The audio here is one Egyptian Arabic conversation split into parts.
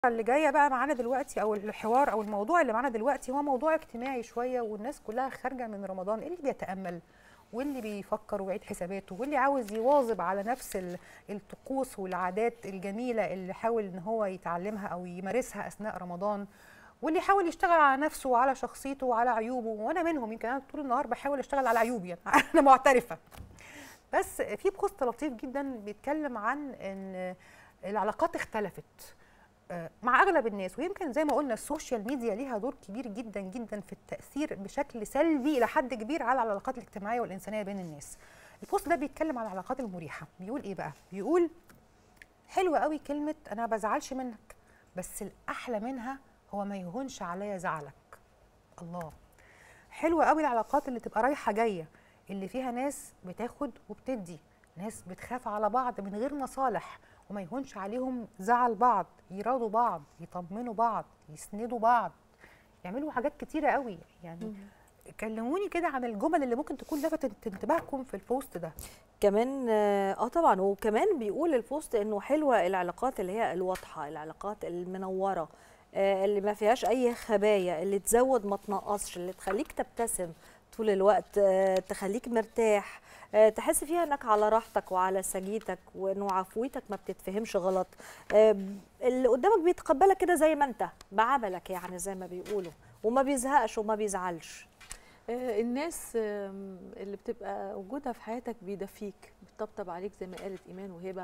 اللي جايه بقى معانا دلوقتي او الحوار او الموضوع اللي معانا دلوقتي هو موضوع اجتماعي شويه والناس كلها خارجه من رمضان اللي بيتامل واللي بيفكر ويعيد حساباته واللي عاوز يواظب على نفس ال- الطقوس والعادات الجميله اللي حاول ان هو يتعلمها او يمارسها اثناء رمضان واللي يحاول يشتغل على نفسه وعلى شخصيته وعلى عيوبه وانا منهم يمكن انا طول النهار بحاول اشتغل على عيوبي يعني انا معترفه بس في بوست لطيف جدا بيتكلم عن ان العلاقات اختلفت آه، مع اغلب الناس ويمكن زي ما قلنا السوشيال ميديا ليها دور كبير جدا جدا في التاثير بشكل سلبي الى حد كبير على العلاقات الاجتماعيه والانسانيه بين الناس البوست ده بيتكلم عن العلاقات المريحه بيقول ايه بقى بيقول حلوه قوي كلمه انا ما بزعلش منك بس الاحلى منها هو ما يهونش عليا زعلك الله حلوه قوي العلاقات اللي تبقى رايحه جايه اللي فيها ناس بتاخد وبتدي ناس بتخاف على بعض من غير مصالح وما يهونش عليهم زعل بعض يراضوا بعض يطمنوا بعض يسندوا بعض يعملوا حاجات كتيره قوي يعني كلموني كده عن الجمل اللي ممكن تكون لفتت انتباهكم في البوست ده كمان اه طبعا وكمان بيقول البوست انه حلوه العلاقات اللي هي الواضحه العلاقات المنوره آه، اللي ما فيهاش اي خبايا اللي تزود ما تنقصش اللي تخليك تبتسم طول الوقت آه، تخليك مرتاح آه، تحس فيها انك على راحتك وعلى سجيتك وانه عفويتك ما بتتفهمش غلط آه، اللي قدامك بيتقبلك كده زي ما انت بعملك يعني زي ما بيقولوا وما بيزهقش وما بيزعلش آه، الناس آم، اللي بتبقى وجودها في حياتك بيدفيك بتطبطب عليك زي ما قالت ايمان وهبه آه،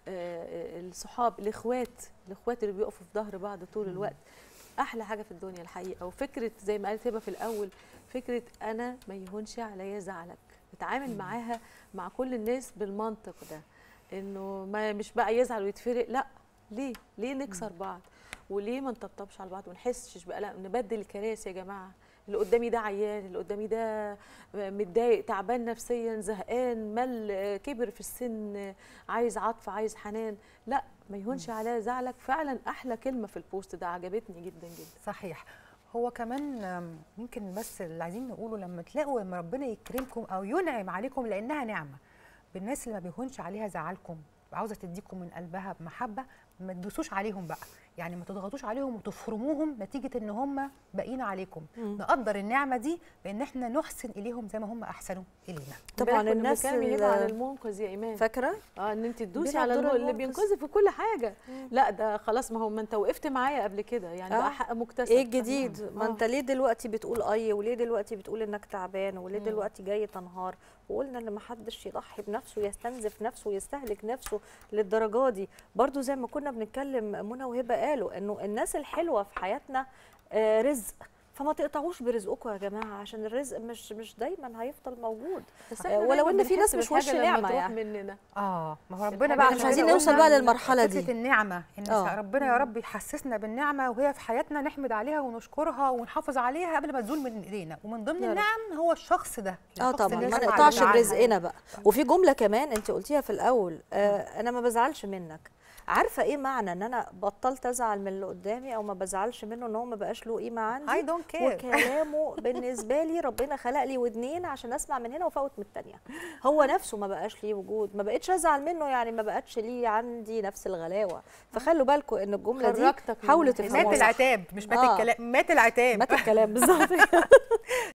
آه، الصحاب الاخوات الاخوات اللي بيقفوا في ظهر بعض طول الوقت احلى حاجه في الدنيا الحقيقه وفكره زي ما قالت هبه في الاول فكره انا ما يهونش عليا زعلك اتعامل معاها مع كل الناس بالمنطق ده انه ما مش بقى يزعل ويتفرق لا ليه ليه نكسر بعض وليه ما نطبطبش على بعض ونحسش بقى لا نبدل الكراسي يا جماعه اللي قدامي ده عيان اللي قدامي ده متضايق تعبان نفسيا زهقان مل كبر في السن عايز عطف عايز حنان لا ما يهونش عليا زعلك فعلا احلى كلمه في البوست ده عجبتني جدا جدا صحيح هو كمان آم، يمكن بس اللي عايزين نقوله لما تلاقوا لما ربنا يكرمكم او ينعم عليكم لانها نعمه بالناس اللي ما بيهونش عليها زعلكم عاوزه تديكم من قلبها بمحبه ما تدوسوش عليهم بقى يعني ما تضغطوش عليهم وتفرموهم نتيجه ان هم باقيين عليكم نقدر النعمه دي بان احنا نحسن اليهم زي ما هم احسنوا الينا طبعا امبارح كنا الناس بنتكلم يا هبة على اللي- المنقذ يا ايمان فاكره اه ان انت تدوسي بيلعب على دور النور اللي المنقذ. بينقذك في كل حاجه لا ده خلاص ما هو ما انت وقفت معايا قبل كده يعني آه. بقى حق مكتسب ايه الجديد ما آه. انت ليه دلوقتي بتقول اي وليه دلوقتي بتقول انك تعبان وليه مم. دلوقتي جاي تنهار وقلنا ان ما حدش يضحي بنفسه يستنزف نفسه ويستهلك نفسه للدرجه دي برضو زي ما كنا بنتكلم منى وهبه قالوا انه الناس الحلوه في حياتنا آه، رزق فما تقطعوش برزقكم يا جماعه عشان الرزق مش مش دايما هيفضل موجود بس آه، احنا ولو دايماً إن في ناس بنحس مش وش بالحاجة لما نعمة تروح يعني. مننا اه ما هو الحاجة ربنا بقى اللي مش عشان عايزين كده نوصل قلنا بقى للمرحلة فكرة دي. النعمة ان آه. ربنا يا رب يحسسنا بالنعمة وهي في حياتنا نحمد عليها ونشكرها ونحافظ عليها قبل ما تزول من ايدينا ومن ضمن يا رب. النعم هو الشخص ده اه الشخص طبعا اللي ما سمع نقطعش الدعاء. برزقنا بقى وفي جمله كمان انت قلتيها في الاول آه انا ما بزعلش منك عارفه ايه معنى ان انا بطلت ازعل من اللي قدامي او ما بزعلش منه ان هو ما بقاش له قيمه عندي I don't care. وكلامه بالنسبه لي ربنا خلق لي ودنين عشان اسمع من هنا وافوت من الثانيه هو نفسه ما بقاش ليه وجود ما بقتش ازعل منه يعني ما بقتش ليه عندي نفس الغلاوه فخلوا بالكم ان الجمله دي خرجتك من حاولوا الحزن. تفهموها مات صح. العتاب مش مات آه. الكلام مات العتاب مات الكلام بالظبط